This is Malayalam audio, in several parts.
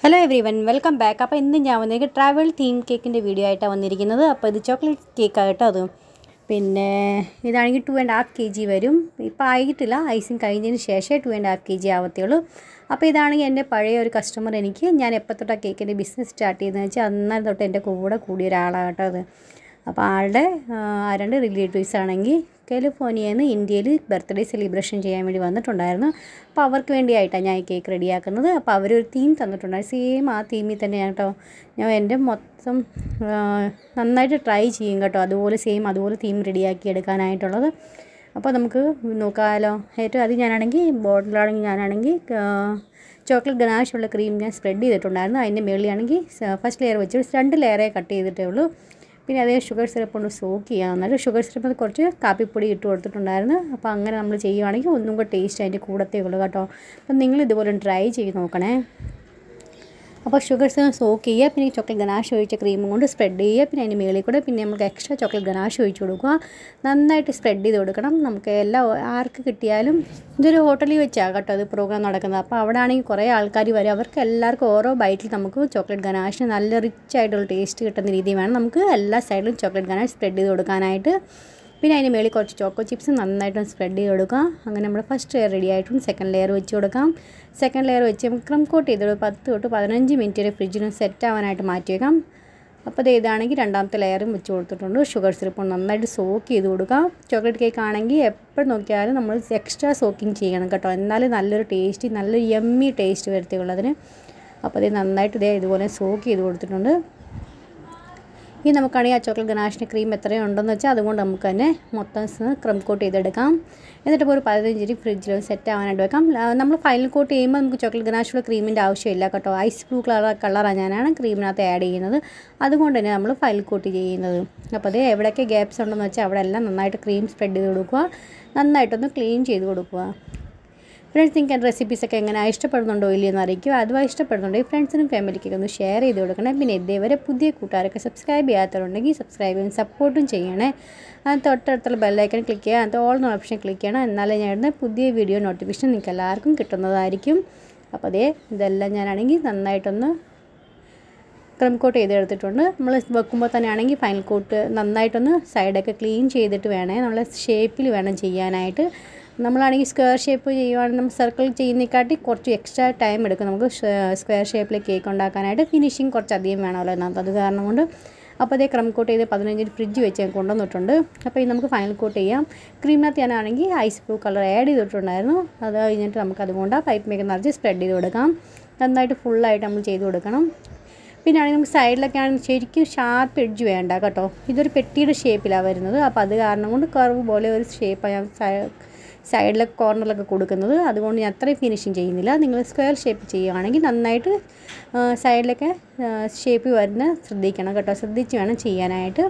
Hello everyone welcome back അപ്പോൾ ഇന്ന് ഞാൻ വന്നിരിക്കുന്നത് ട്രാവൽ തീം കേക്കിൻ്റെ വീഡിയോ ആയിട്ടാണ് വന്നിരിക്കുന്നത് അപ്പോൾ ഇത് ചോക്ലേറ്റ് കേക്കാണ് കേട്ടോ അത് പിന്നെ ഇതാണെങ്കിൽ two and half K G വരും ഇപ്പോൾ ആയിട്ടില്ല ഐസിങ് കഴിഞ്ഞതിന് ശേഷമേ two and half K G ആവത്തുള്ളൂ അപ്പോൾ ഇതാണെങ്കിൽ എൻ്റെ പഴയ ഒരു കസ്റ്റമർ എനിക്ക് ഞാൻ എപ്പോൾ തൊട്ടാണ് കേക്കിൻ്റെ ബിസിനസ് സ്റ്റാർട്ട് ചെയ്തതെന്ന് വെച്ചാൽ അന്നേരം തൊട്ട് എൻ്റെ കൂടെ കൂടിയ ഒരാളാണ് കേട്ടോ അത് അപ്പോൾ ആളുടെ ആ, രണ്ട് റിലേറ്റീവ്സ് ആണെങ്കിൽ കാലിഫോർണിയയിൽ നിന്ന് ഇന്ത്യയിൽ ബർത്ത്ഡേ സെലിബ്രേഷൻ ചെയ്യാൻ വേണ്ടി വന്നിട്ടുണ്ടായിരുന്നു അപ്പോൾ അവർക്ക് വേണ്ടിയായിട്ടാണ് ഞാൻ ഈ കേക്ക് റെഡിയാക്കുന്നത് അപ്പോൾ അവരൊരു തീം തന്നിട്ടുണ്ടായിരുന്നു സെയിം ആ തീമിൽ തന്നെയാണ് കേട്ടോ ഞാൻ എൻ്റെ മൊത്തം ആ, നന്നായിട്ട് ട്രൈ ചെയ്യും കേട്ടോ അതുപോലെ സെയിം അതുപോലെ തീം റെഡിയാക്കി എടുക്കാനായിട്ടുള്ളത് അപ്പോൾ നമുക്ക് നോക്കാമല്ലോ ഏറ്റവും അത് ഞാനാണെങ്കിൽ ബോട്ടിലാണെങ്കിൽ ഞാനാണെങ്കിൽ ചോക്ലേറ്റ് ഗനാഷുള്ള ക്രീം ഞാൻ സ്പ്രെഡ് ചെയ്തിട്ടുണ്ടായിരുന്നു അതിൻ്റെ മുകളിലാണെങ്കിൽ ഫസ്റ്റ് ലെയർ വെച്ച് രണ്ട് ലെയറേ കട്ട് ചെയ്തിട്ടേ ഉള്ളൂ പിന്നെ അതേ ഷുഗർ സിറപ്പ് കൊണ്ട് സോക്ക് ചെയ്യാം എന്നിട്ട് ഷുഗർ സിറപ്പ് കുറച്ച് കാപ്പിപ്പൊടി ഇട്ട് കൊടുത്തിട്ടുണ്ടായിരുന്നു അപ്പോൾ അങ്ങനെ നമ്മൾ ചെയ്യുവാണെങ്കിൽ ഒന്നും കൂടെ ടേസ്റ്റ് അതിൻ്റെ കൂടത്തേ ഉള്ളൂ കേട്ടോ അപ്പം നിങ്ങൾ ഇതുപോലെ ട്രൈ ചെയ്ത് നോക്കണേ അപ്പോൾ ഷുഗർ സിറപ്പ് സോക്ക് ചെയ്യുക പിന്നെ ചോക്ലേറ്റ് ഗനാഷ് ഒഴിച്ച ക്രീമും കൊണ്ട് സ്പ്രെഡ് ചെയ്യുക പിന്നെ അതിന് മുകളിൽ കൂടെ പിന്നെ നമുക്ക് എക്സ്ട്രാ ചോക്ലേറ്റ് ഗനാഷ് ഒഴിച്ച് കൊടുക്കുക നന്നായിട്ട് സ്പ്രെഡ് ചെയ്ത് കൊടുക്കണം നമുക്ക് എല്ലാ ആർക്ക് കിട്ടിയാലും ഇതൊരു ഹോട്ടലിൽ വെച്ചാണ് കേട്ടോ അത് പ്രോഗ്രാം നടക്കുന്നത് അപ്പോൾ അവിടെ ആണെങ്കിൽ കുറേ ആൾക്കാർ വരും അവർക്ക് എല്ലാവർക്കും ഓരോ ബൈറ്റിൽ നമുക്ക് ചോക്ലേറ്റ് ഗനാഷിന് നല്ല റിച്ച് ആയിട്ടുള്ള ടേസ്റ്റ് കിട്ടുന്ന രീതിയിൽ വേണം നമുക്ക് എല്ലാ സൈഡിലും ചോക്ലേറ്റ് ഗനാഷ് സ്പ്രെഡ് ചെയ്ത് കൊടുക്കാനായിട്ട് പിന്നെ അതിന് മേളിൽ കുറച്ച് ചോക്കോ ചിപ്സ് നന്നായിട്ടൊന്ന് സ്പ്രെഡ് ചെയ്ത് കൊടുക്കാം അങ്ങനെ നമ്മൾ ഫസ്റ്റ് ലെയർ റെഡി ആയിട്ടും സെക്കൻഡ് ലെയർ വെച്ച് കൊടുക്കാം സെക്കൻഡ് ലെയർ വെച്ച് നമുക്ക് ക്രം കോട്ട് ചെയ്ത് കൊടുക്കാം. പത്ത് തൊട്ട് പതിനഞ്ച് മിനിറ്റ് വരെ ഫ്രിഡ്ജിൽ സെറ്റ് ആവാനായിട്ട് മാറ്റി വെക്കാം അപ്പോൾ ഇത് ഇതാണെങ്കിൽ രണ്ടാമത്തെ ലെയറും വെച്ച് കൊടുത്തിട്ടുണ്ട് ഷുഗർ സിറപ്പ് നന്നായിട്ട് സോക്ക് ചെയ്ത് കൊടുക്കാം ചോക്ലേറ്റ് കേക്ക് ആണെങ്കിൽ എപ്പോൾ നോക്കിയാലും നമ്മൾ എക്സ്ട്രാ സോക്കിങ് ചെയ്യണം കേട്ടോ എന്നാലും നല്ലൊരു ടേസ്റ്റ് നല്ലൊരു യമ്മി ടേസ്റ്റ് വരുത്തുള്ളൂ അതിന് അപ്പോൾ ഇത് നന്നായിട്ട് ഇതേ ഇതുപോലെ സോക്ക് ചെയ്ത് കൊടുത്തിട്ടുണ്ട് ഇനി നമുക്കാണെങ്കിൽ ആ ചോക്ലേറ്റ് ഗനാഷിൻ്റെ ക്രീം എത്രയും ഉണ്ടെന്ന് വെച്ചാൽ അതുകൊണ്ട് നമുക്ക് തന്നെ മൊത്തം ക്രം കോട്ട് ചെയ്തെടുക്കാം എന്നിട്ട് ഇപ്പോൾ ഒരു പതിനഞ്ച് മിനിറ്റ് ഫ്രിഡ്ജിൽ സെറ്റ് ആവാനായിട്ട് വെക്കാം ല- നമ്മൾ ഫൈനൽ കോട്ട് ചെയ്യുമ്പോൾ നമുക്ക് ചോക്ലേറ്റ് ഗനാഷിലുള്ള ക്രീമിൻ്റെ ആവശ്യമില്ല കേട്ടോ ഐസ് ബ്ലൂ കളർ കളറാണ് ഞാനാണ് ക്രീമിനകത്ത് ആഡ് ചെയ്യുന്നത് അതുകൊണ്ട് തന്നെ നമ്മൾ ഫൈനൽ കോട്ട് ചെയ്യുന്നത് അപ്പോൾ അത് എവിടെയൊക്കെ ഗ്യാപ്സ് ഉണ്ടെന്ന് വെച്ചാൽ അവിടെ എല്ലാം നന്നായിട്ട് ക്രീം സ്പ്രെഡ് ചെയ്ത് കൊടുക്കുക നന്നായിട്ടൊന്ന് ക്ലീൻ ചെയ്ത് കൊടുക്കുക ഫ്രണ്ട്സ് നിങ്ങൾക്ക് എൻ്റെ റെസിപ്പീസൊക്കെ എങ്ങനെ ഇഷ്ടപ്പെടുന്നുണ്ടോ ഇല്ലയോ എന്ന് അറിയിക്കുക അഥവാ ഇഷ്ടപ്പെടുന്നുണ്ടെങ്കിൽ ഫ്രണ്ട്സിനും ഫാമിലിക്കൊക്കെ ഒന്ന് ഷെയർ ചെയ്ത് കൊടുക്കണേ പിന്നെ ഇതേവരെ പുതിയ കൂട്ടുകാരൊക്കെ സബ്സ്ക്രൈബ് ചെയ്യാത്തവരുണ്ടെങ്കിൽ സബ്സ്ക്രൈബ് ചെയ്യും സപ്പോർട്ടും ചെയ്യണേ അത് തൊട്ടടുത്തുള്ള ബെല്ലൈക്കൺ ക്ലിക്ക് ചെയ്യുക അത് ഓൾ എന്ന ഓപ്ഷൻ ക്ലിക്ക് ചെയ്യണം എന്നാലേ ഞാൻ ഇടുന്ന പുതിയ വീഡിയോ നോട്ടിഫിക്കേഷൻ നിങ്ങൾക്ക് എല്ലാവർക്കും കിട്ടുന്നതായിരിക്കും അപ്പോൾ അതേ ഇതെല്ലാം ഞാനാണെങ്കിൽ നന്നായിട്ടൊന്ന് ക്രം കോട്ട് ചെയ്തെടുത്തിട്ടുണ്ട് നമ്മൾ വെക്കുമ്പോൾ തന്നെ ആണെങ്കിൽ ഫൈനൽ കോട്ട് നന്നായിട്ടൊന്ന് സൈഡൊക്കെ ക്ലീൻ ചെയ്തിട്ട് വേണേ നമ്മൾ ഷേപ്പിൽ വേണം ചെയ്യാനായിട്ട് നമ്മളാണെങ്കിൽ സ്ക്വയർ ഷേപ്പ് ചെയ്യുവാണെങ്കിൽ നമ്മൾ സർക്കിൾ ചെയ്യുന്നതിനെക്കാട്ടി കുറച്ച് എക്സ്ട്രാ ടൈം എടുക്കും നമുക്ക് സ്ക്വയർ ഷേപ്പിൽ കേക്ക് ഉണ്ടാക്കാനായിട്ട് ഫിനിഷിങ് കുറച്ച് അധികം വേണമല്ലോ അതിനകത്ത് അത് കാരണം കൊണ്ട് അപ്പോൾ അതേ ക്രം കോട്ട് ചെയ്ത് പതിനഞ്ചിന് ഫ്രിഡ്ജ് വെച്ച് ഞാൻ കൊണ്ടുവന്നിട്ടുണ്ട് അപ്പോൾ ഇത് നമുക്ക് ഫൈനൽ കോട്ട് ചെയ്യാം ക്രീമിനകത്ത് ഞാനാണെങ്കിൽ ഐസ് ബ്ലൂ കളർ ആഡ് ചെയ്തിട്ടുണ്ടായിരുന്നു അത് കഴിഞ്ഞിട്ട് നമുക്ക് അതുകൊണ്ട് ആ പൈപ്പ് മേക്ക് നിറച്ച് സ്പ്രെഡ് ചെയ്ത് കൊടുക്കാം നന്നായിട്ട് ഫുള്ളായിട്ട് നമ്മൾ ചെയ്ത് കൊടുക്കണം പിന്നെ ആണെങ്കിൽ നമുക്ക് സൈഡിലൊക്കെ ആണെങ്കിൽ ശരിക്കും ഷാർപ്പ് എഡ്ജ് വേണ്ട കേട്ടോ ഇതൊരു പെട്ടിയുടെ ഷേപ്പിലാണ് വരുന്നത് അപ്പോൾ അത് കാരണം കൊണ്ട് കർവ് പോലെ ഒരു ഷേപ്പാണ് ഞാൻ സൈ- സൈഡിലൊക്കെ കോർണറിലൊക്കെ കൊടുക്കുന്നത് അതുകൊണ്ട് ഞാൻ അത്രയും ഫിനിഷിങ് ചെയ്യുന്നില്ല നിങ്ങൾ സ്ക്വയർ ഷേപ്പ് ചെയ്യുകയാണെങ്കിൽ നന്നായിട്ട് ആ, സൈഡിലൊക്കെ ഷേപ്പ് വരുന്ന ശ്രദ്ധിക്കണം കേട്ടോ ശ്രദ്ധിച്ച് വേണം ചെയ്യാനായിട്ട്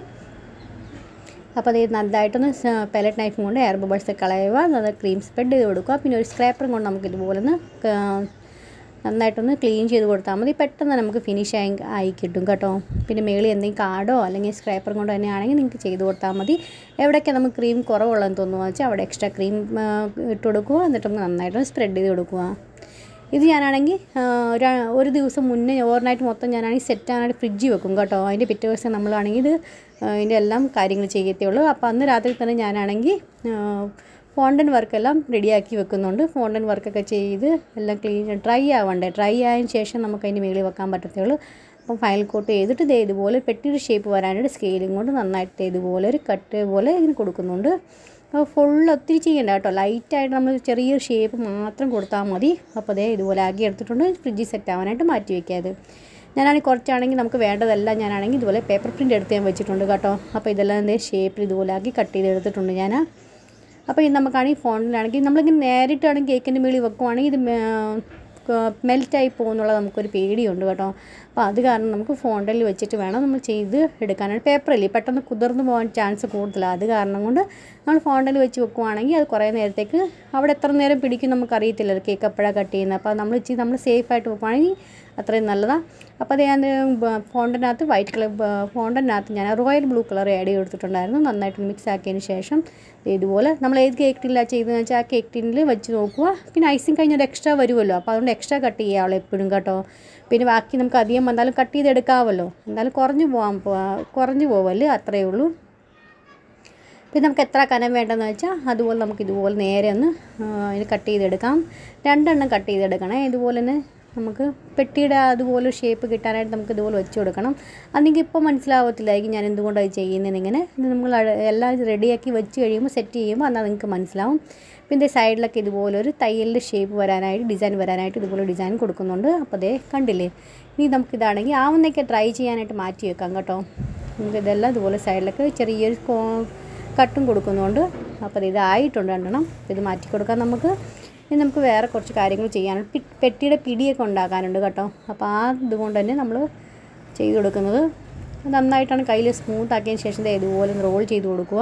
അപ്പോൾ അത് നന്നായിട്ടൊന്ന് പെലറ്റ് നൈഫും കൊണ്ട് എയർ ബബിൾസ് കളയുക അത് ക്രീം സ്പ്രെഡ് ചെയ്ത് കൊടുക്കുക പിന്നെ ഒരു സ്ക്രാപ്പറും കൊണ്ട് നമുക്ക് ഇതുപോലെ ഒന്ന് ക- നന്നായിട്ടൊന്ന് ക്ലീൻ ചെയ്ത് കൊടുത്താൽ മതി പെട്ടെന്ന് നമുക്ക് ഫിനിഷ് ആയി ആയി കിട്ടും കേട്ടോ പിന്നെ മേളിൽ എന്തെങ്കിലും കാർഡോ അല്ലെങ്കിൽ സ്ക്രാപ്പറും കൊണ്ട് തന്നെ ആണെങ്കിൽ നിങ്ങൾക്ക് ചെയ്ത് കൊടുത്താൽ മതി എവിടെയൊക്കെ നമുക്ക് ക്രീം കുറവുള്ളതെന്ന് തോന്നുന്നു വെച്ചാൽ അവിടെ എക്സ്ട്രാ ക്രീം ഇട്ട് കൊടുക്കുക എന്നിട്ട് നമുക്ക് നന്നായിട്ട് സ്പ്രെഡ് ചെയ്ത് കൊടുക്കുക ഇത് ഞാനാണെങ്കിൽ ആ, ഒരു- ഒരു ദിവസം മുന്നേ ഓവർനൈറ്റ് മൊത്തം ഞാനാണെങ്കിൽ സെറ്റ് ആനായിട്ട് ഫ്രിഡ്ജിൽ വെക്കും കേട്ടോ അതിൻ്റെ പിറ്റേ ദിവസം നമ്മളാണെങ്കിൽ ഇത് ആ, ഇതിൻ്റെ എല്ലാം കാര്യങ്ങൾ ചെയ്യത്തേ ഉള്ളൂ അപ്പോൾ അന്ന് രാത്രി തന്നെ ഞാനാണെങ്കിൽ ഫോണ്ടൻ വർക്കെല്ലാം റെഡിയാക്കി വെക്കുന്നുണ്ട് ഫോണ്ടൻ വർക്കൊക്കെ ചെയ്ത് എല്ലാം ക്ലീൻ ഡ്രൈ ആവണ്ടേ ഡ്രൈ ആയതിനു ശേഷം നമുക്ക് അതിൻ്റെ മുകളിൽ വെക്കാൻ പറ്റത്തേ ഉള്ളൂ അപ്പം ഫയൽ കോട്ട് ചെയ്തിട്ട് ദേ ഇതുപോലെ പെട്ടിയുടെ ഷേപ്പ് വരാനായിട്ട് സ്കെയിലും കൊണ്ട് നന്നായിട്ട് ദേ ഇതുപോലെ ഒരു കട്ട് പോലെ ഇതിന് കൊടുക്കുന്നുണ്ട് അപ്പോൾ ഫുൾ ഒത്തിരി ചെയ്യണ്ട കേട്ടോ ലൈറ്റായിട്ട് നമ്മൾ ചെറിയൊരു ഷേപ്പ് മാത്രം കൊടുത്താൽ മതി അപ്പോൾ അതേ ഇതുപോലെ ആക്കി എടുത്തിട്ടുണ്ട് ഫ്രിഡ്ജിൽ സെറ്റ് ആവാനായിട്ട് മാറ്റി വയ്ക്കാത് ഞാനാണെങ്കിൽ കുറച്ചാണെങ്കിൽ നമുക്ക് വേണ്ടതെല്ലാം ഞാനാണെങ്കിൽ ഇതുപോലെ പേപ്പർ പ്രിൻ്റ് എടുത്ത് ഞാൻ വെച്ചിട്ടുണ്ട് കേട്ടോ അപ്പോൾ ഇതെല്ലാം എന്തേ ഷേപ്പിൽ ഇതുപോലെ ആക്കി കട്ട് ചെയ്ത് എടുത്തിട്ടുണ്ട് ഞാൻ അപ്പോൾ ഇത് നമുക്കാണെങ്കിൽ ഫോണിലാണെങ്കിൽ നമ്മളിങ്ങനെ നേരിട്ടാണെങ്കിൽ കേക്കിൻ്റെ മുകളിൽ വെക്കുവാണെങ്കിൽ ഇത് മെൽറ്റായി പോകുന്നുള്ള നമുക്കൊരു പേടിയുണ്ട് കേട്ടോ അപ്പോൾ അത് കാരണം നമുക്ക് ഫോണിൽ വെച്ചിട്ട് വേണം നമ്മൾ ചെയ്ത് എടുക്കാനായിട്ട് പേപ്പറില്ലേ പെട്ടെന്ന് കുതിർന്ന് പോകാൻ ചാൻസ് കൂടുതലാണ് അത് കാരണം കൊണ്ട് നമ്മൾ ഫോണിൽ വെച്ച് വെക്കുവാണെങ്കിൽ അത് കുറേ നേരത്തേക്ക് അവിടെ എത്ര നേരം പിടിക്കും നമുക്കറിയത്തില്ല കേക്ക് എപ്പോഴാണ് കട്ട് ചെയ്യുന്നത് അപ്പോൾ നമ്മൾ ഇച്ചിരി നമ്മൾ സേഫായിട്ട് വെക്കുവാണെങ്കിൽ അത്രയും നല്ലതാണ് അപ്പോൾ അത് ഞാൻ ഫോണ്ടിനകത്ത് വൈറ്റ് കളർ ഫോണ്ടിനകത്ത് ഞാൻ റോയൽ ബ്ലൂ കളർ ആഡ് ചെയ്ത് കൊടുത്തിട്ടുണ്ടായിരുന്നു നന്നായിട്ട് മിക്സ് ആക്കിയതിന് ശേഷം ഇതുപോലെ നമ്മൾ ഏത് കേക്ക് ടിന്നിലാണ് ചെയ്തതെന്ന് വെച്ചാൽ ആ കേക്ക് ടിന്നിൽ വെച്ച് നോക്കുക പിന്നെ ഐസിങ് കഴിഞ്ഞൊരു എക്സ്ട്രാ വരുമല്ലോ അപ്പോൾ അതുകൊണ്ട് എക്സ്ട്രാ കട്ട് ചെയ്യാവുള്ളൂ എപ്പോഴും കേട്ടോ പിന്നെ ബാക്കി നമുക്ക് അധികം വന്നാലും കട്ട് ചെയ്തെടുക്കാമല്ലോ എന്തായാലും കുറഞ്ഞു പോകാൻ കുറഞ്ഞു പോവല്ലേ അത്രയേ ഉള്ളൂ പിന്നെ നമുക്ക് എത്ര കനം വേണ്ടെന്ന് വെച്ചാൽ അതുപോലെ നമുക്ക് ഇതുപോലെ നേരെ ഒന്ന് ഇത് കട്ട് ചെയ്തെടുക്കാം രണ്ടെണ്ണം കട്ട് ചെയ്തെടുക്കണേ ഇതുപോലെ തന്നെ നമുക്ക് പെട്ടിയുടെ അതുപോലെ ഷേപ്പ് കിട്ടാനായിട്ട് നമുക്ക് ഇതുപോലെ വെച്ച് കൊടുക്കണം അല്ലെങ്കിൽ ഇപ്പോൾ മനസ്സിലാവത്തില്ലായിരിക്കും ഞാൻ എന്തുകൊണ്ടാണ് ചെയ്യുന്നത് ഇങ്ങനെ ഇത് നമ്മൾ എല്ലാം റെഡിയാക്കി വെച്ച് കഴിയുമ്പോൾ സെറ്റ് ചെയ്യുമ്പോൾ എന്നാൽ നിങ്ങൾക്ക് മനസ്സിലാവും പിന്നെ സൈഡിലൊക്കെ ഇതുപോലെ ഒരു തയ്യലിൻ്റെ ഷേപ്പ് വരാനായിട്ട് ഡിസൈൻ വരാനായിട്ട് ഇതുപോലെ ഡിസൈൻ കൊടുക്കുന്നുണ്ട് അപ്പോൾ അതേ കണ്ടില്ലേ ഇനി നമുക്കിതാണെങ്കിൽ ആവുന്നൊക്കെ ട്രൈ ചെയ്യാനായിട്ട് മാറ്റി വെക്കാം കേട്ടോ നമുക്ക് ഇതെല്ലാം ഇതുപോലെ സൈഡിലൊക്കെ ചെറിയൊരു കട്ടും കൊടുക്കുന്നുണ്ട് അപ്പോൾ ഇത് ആയിട്ടുണ്ട് രണ്ടെണ്ണം ഇത് മാറ്റി കൊടുക്കാം നമുക്ക് ഇനി നമുക്ക് വേറെ കുറച്ച് കാര്യങ്ങൾ ചെയ്യാനുണ്ട് പെട്ടിയുടെ പിടിയൊക്കെ ഉണ്ടാക്കാനുണ്ട് കേട്ടോ അപ്പോൾ ആ ഇതുകൊണ്ട് തന്നെ നമ്മൾ ചെയ്ത് കൊടുക്കുന്നത് നന്നായിട്ടാണ് കയ്യിൽ സ്മൂത്ത് ആക്കിയതിന് ശേഷം ഇതുപോലെ റോൾ ചെയ്ത് കൊടുക്കുക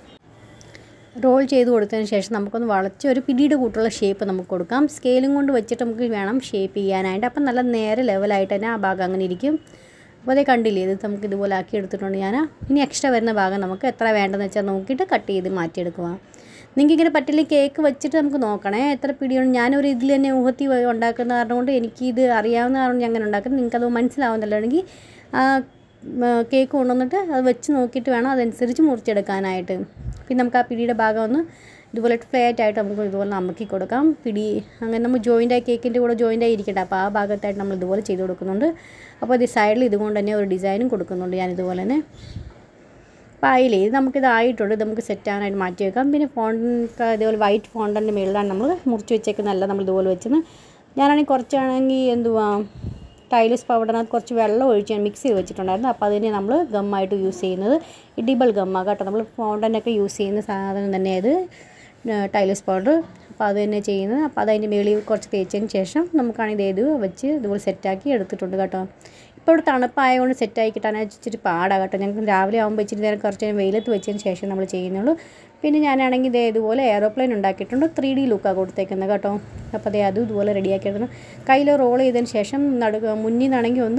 റോൾ ചെയ്ത് കൊടുത്തതിന് ശേഷം നമുക്കൊന്ന് വളച്ച് ഒരു പിടിയുടെ കൂട്ടുള്ള ഷേപ്പ് നമുക്ക് കൊടുക്കാം സ്കെയിലും കൊണ്ട് വെച്ചിട്ട് നമുക്ക് വേണം ഷേപ്പ് ചെയ്യാനായിട്ട് അപ്പം നല്ല നേരെ ലെവലായിട്ട് തന്നെ ആ ഭാഗം അങ്ങനെ ഇരിക്കും അപ്പോൾ അതേ കണ്ടില്ലേ ഇത് നമുക്ക് ഇതുപോലെ ആക്കി എടുത്തിട്ടുണ്ട് ഞാൻ ഇനി എക്സ്ട്രാ വരുന്ന ഭാഗം നമുക്ക് എത്ര വേണ്ടതെന്ന് വെച്ചാൽ നോക്കിയിട്ട് കട്ട് ചെയ്ത് മാറ്റിയെടുക്കുക നിങ്ങൾക്ക് ഇങ്ങനെ പറ്റില്ല കേക്ക് വെച്ചിട്ട് നമുക്ക് നോക്കണേ എത്ര പിടിയാണ് ഞാനൊരു ഇതിൽ തന്നെ ഊഹത്തി ഉണ്ടാക്കുന്ന കാരണം കൊണ്ട് എനിക്ക് ഇത് അറിയാവുന്ന കാരണം ഞാൻ അങ്ങനെ ഉണ്ടാക്കുന്നത് നിങ്ങൾക്കത് മനസ്സിലാവുന്നില്ലെങ്കിൽ ആ കേക്ക് കൊണ്ടുവന്നിട്ട് അത് വെച്ച് നോക്കിയിട്ട് വേണം അതനുസരിച്ച് മുറിച്ചെടുക്കാനായിട്ട് പിന്നെ നമുക്ക് ആ പിടിയുടെ ഭാഗം ഒന്ന് ഇതുപോലെ ഫ്ലാറ്റ് ആയിട്ട് നമുക്ക് ഇതുപോലെ അമക്കി കൊടുക്കാം പിടി അങ്ങനെ നമ്മൾ ജോയിൻ്റ് ആയി കേക്കിൻ്റെ കൂടെ ജോയിൻ്റ് ആയി ഇരിക്കട്ടെ അപ്പോൾ ആ ഭാഗത്തായിട്ട് നമ്മൾ ഇതുപോലെ ചെയ്ത് കൊടുക്കുന്നുണ്ട് അപ്പോൾ ഇത് സൈഡിൽ ഇതുകൊണ്ട് തന്നെ ഒരു ഡിസൈനും കൊടുക്കുന്നുണ്ട് ഞാൻ ഇതുപോലെ തന്നെ അപ്പോൾ ആയില്ലേ ഇത് നമുക്കിത് ആയിട്ടുണ്ട് ഇത് നമുക്ക് സെറ്റ് ആകാനായിട്ട് മാറ്റി വെക്കാം പിന്നെ ഫോണ്ട് ഇതുപോലെ വൈറ്റ് ഫോണ്ടിൻ്റെ മുകളിലാണ് നമ്മൾ മുറിച്ച് വെച്ചേക്കുന്നല്ല നമ്മൾ ഇതുപോലെ വെച്ചത് ഞാനാണെങ്കിൽ കുറച്ചാണെങ്കിൽ എന്തുവാ ടൈലസ് പൗഡറിനകത്ത് കുറച്ച് വെള്ളം ഒഴിച്ച് ഞാൻ മിക്സ് ചെയ്ത് വെച്ചിട്ടുണ്ടായിരുന്നു അപ്പോൾ അതിനെ നമ്മൾ ഗമ്മായിട്ട് യൂസ് ചെയ്യുന്നത് ഇഡിബിൾ ഗമ്മാണ് കേട്ടോ നമ്മൾ ഫോണ്ടനൊക്കെ യൂസ് ചെയ്യുന്ന സാധനം തന്നെ അത് ടൈലസ് പൗഡർ അപ്പോൾ അത് തന്നെ ചെയ്യുന്നത് അപ്പോൾ അതതിൻ്റെ മേളിൽ കുറച്ച് തേച്ചതിന് ശേഷം നമുക്കാണെങ്കിൽ ഇത് വെച്ച് ഇതുപോലെ സെറ്റാക്കി എടുത്തിട്ടുണ്ട് കേട്ടോ ഇപ്പോൾ ഇവിടെ തണുപ്പായതുകൊണ്ട് സെറ്റായി കിട്ടാനായിട്ട് ഇച്ചിരി പാടാണ് കേട്ടോ ഞങ്ങൾക്ക് രാവിലെ ആകുമ്പോൾ ഇച്ചിരി നേരം കുറച്ച് നേരം വെയിലത്ത് വെച്ചതിന് ശേഷം നമ്മൾ ചെയ്യുന്നുള്ളൂ പിന്നെ ഞാനാണെങ്കിൽ ഇതേ ഇതുപോലെ എയറോപ്ലെയിൻ ഉണ്ടാക്കിയിട്ടുണ്ട് ത്രീ ഡി ലുക്കാണ് കൊടുത്തേക്കുന്നത് കേട്ടോ അപ്പോൾ അതേ അതും ഇതുപോലെ റെഡിയാക്കിയിട്ടുണ്ട് കയ്യിൽ റോൾ ചെയ്തതിന് ശേഷം നടുക മുന്നിൽ നിന്നാണെങ്കിൽ ഒന്ന്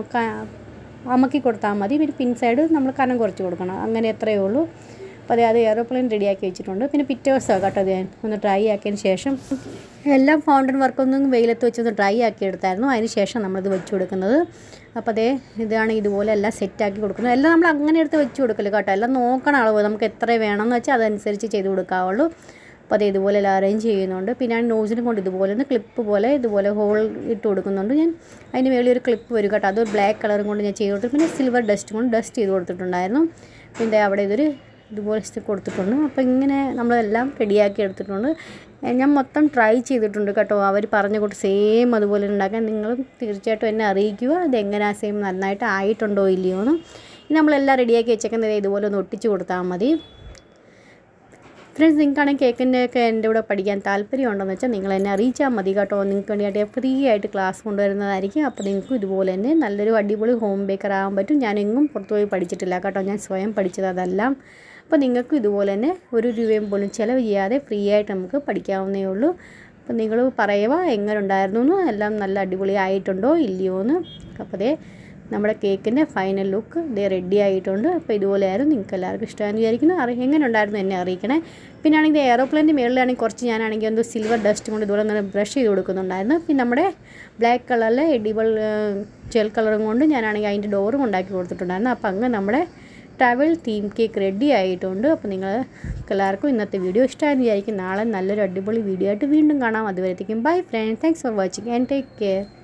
അമക്കി കൊടുത്താൽ മതി പിന്നെ പിൻ സൈഡ് നമ്മൾ കനം കുറച്ച് കൊടുക്കണം അങ്ങനെ എത്രയേ ഉള്ളൂ അപ്പോൾ അതേ അത് എയറോപ്ലെയിൻ റെഡിയാക്കി വെച്ചിട്ടുണ്ട് പിന്നെ പിറ്റേ ദിവസമാണ് കേട്ടോ അത് ഞാൻ ഒന്ന് ഡ്രൈ ആക്കിയതിന് ശേഷം എല്ലാം ഫൗണ്ടൻ വർക്കൊന്നും വെയിലത്ത് വെച്ചൊന്ന് ഡ്രൈ ആക്കി എടുത്തായിരുന്നു അതിന് ശേഷം നമ്മളിത് വെച്ച് കൊടുക്കുന്നത് അപ്പോൾ അതേ ഇതാണ് ഇതുപോലെ എല്ലാം സെറ്റാക്കി കൊടുക്കുന്നത് എല്ലാം നമ്മൾ അങ്ങനെ എടുത്ത് വെച്ച് കൊടുക്കില്ല കേട്ടോ എല്ലാം നോക്കണം അളവ് നമുക്ക് എത്ര വേണമെന്ന് വെച്ചാൽ അതനുസരിച്ച് ചെയ്ത് കൊടുക്കാവുള്ളൂ അപ്പോൾ അത് ഇതുപോലെ എല്ലാം അറേഞ്ച് ചെയ്യുന്നുണ്ട് പിന്നെ ഞാൻ നോസിനും കൊണ്ട് ഇതുപോലെ ഒന്ന് ക്ലിപ്പ് പോലെ ഇതുപോലെ ഹോൾ ഇട്ട് കൊടുക്കുന്നുണ്ട് ഞാൻ അതിന് മേളിൽ ഒരു ക്ലിപ്പ് വരും കേട്ടോ അതൊരു ബ്ലാക്ക് കളറും കൊണ്ട് ഞാൻ ചെയ്ത് കൊടുത്തു പിന്നെ സിൽവർ ഡസ്റ്റ് കൊണ്ട് ഡസ്റ്റ് ചെയ്ത് കൊടുത്തിട്ടുണ്ടായിരുന്നു പിന്നെ അവിടെ ഇതൊരു ഇതുപോലെ കൊടുത്തിട്ടുണ്ട് അപ്പോൾ ഇങ്ങനെ നമ്മളെല്ലാം റെഡിയാക്കി എടുത്തിട്ടുണ്ട് ഞാൻ മൊത്തം ട്രൈ ചെയ്തിട്ടുണ്ട് കേട്ടോ അവർ പറഞ്ഞ കൂട്ട് സെയിം അതുപോലെ ഉണ്ടാക്കാൻ നിങ്ങൾ തീർച്ചയായിട്ടും എന്നെ അറിയിക്കുക അതെങ്ങനെയാ സെയിം നന്നായിട്ട് ആയിട്ടുണ്ടോ ഇല്ലയോ എന്ന് നമ്മളെല്ലാം റെഡിയാക്കി വെച്ചേക്കുന്നത് ഇതുപോലെ ഒന്ന് ഒട്ടിച്ച് കൊടുത്താൽ മതി ഫ്രണ്ട്സ് നിങ്ങൾക്കാണെങ്കിൽ കേക്കിൻ്റെ ഒക്കെ എൻ്റെ കൂടെ പഠിക്കാൻ താല്പര്യമുണ്ടെന്ന് വെച്ചാൽ നിങ്ങൾ എന്നെ അറിയിച്ചാൽ മതി കേട്ടോ നിങ്ങൾക്ക് വേണ്ടിയിട്ട് ഫ്രീ ആയിട്ട് ക്ലാസ് കൊണ്ടുവരുന്നതായിരിക്കും അപ്പോൾ നിങ്ങൾക്കും ഇതുപോലെ തന്നെ നല്ലൊരു അടിപൊളി ഹോം ബേക്കർ ആകാൻ പറ്റും ഞാനെങ്ങും പുറത്തു പോയി പഠിച്ചിട്ടില്ല കേട്ടോ ഞാൻ സ്വയം പഠിച്ചത് അതെല്ലാം അപ്പോൾ നിങ്ങൾക്കും ഇതുപോലെ തന്നെ ഒരു രൂപയും പോലും ചിലവ് ചെയ്യാതെ ഫ്രീ ആയിട്ട് നമുക്ക് പഠിക്കാവുന്നേ ഉള്ളൂ അപ്പോൾ നിങ്ങൾ പറയുക എങ്ങനെ ഉണ്ടായിരുന്നു എന്ന് എല്ലാം നല്ല അടിപൊളി ആയിട്ടുണ്ടോ ഇല്ലയോ എന്ന് അപ്പോൾ അതേ നമ്മുടെ കേക്കിൻ്റെ ഫൈനൽ ലുക്ക് ഇതേ റെഡി ആയിട്ടുണ്ട് അപ്പോൾ ഇതുപോലെയായിരുന്നു നിങ്ങൾക്ക് എല്ലാവർക്കും ഇഷ്ടമായെന്ന് വിചാരിക്കുന്നു അറി എങ്ങനെ ഉണ്ടായിരുന്നു എന്നെ അറിയിക്കണേ പിന്നെ ആണെങ്കിൽ എയറോപ്ലെയിൻ്റെ മേളിലാണെങ്കിൽ കുറച്ച് ഞാനാണെങ്കിൽ എന്തോ സിൽവർ ഡസ്റ്റ് കൊണ്ട് ഇതുപോലെ ഒന്ന് ബ്രഷ് ചെയ്ത് കൊടുക്കുന്നുണ്ടായിരുന്നു പിന്നെ നമ്മുടെ ബ്ലാക്ക് കളറിലെ എഡിബിൾ ജെൽ കളറും കൊണ്ട് ഞാനാണെങ്കിൽ അതിൻ്റെ ഡോറും ഉണ്ടാക്കി കൊടുത്തിട്ടുണ്ടായിരുന്നു അപ്പോൾ അങ്ങ് നമ്മുടെ ട്രാവൽ തീം കേക്ക് റെഡി ആയിട്ടുണ്ട് അപ്പോൾ നിങ്ങൾ എല്ലാവർക്കും ഇന്നത്തെ വീഡിയോ ഇഷ്ടമായെന്ന് വിചാരിക്കും നാളെ നല്ലൊരു അടിപൊളി വീഡിയോ ആയിട്ട് വീണ്ടും കാണാം അതുവരത്തേക്കും bye friend thanks for watching and take care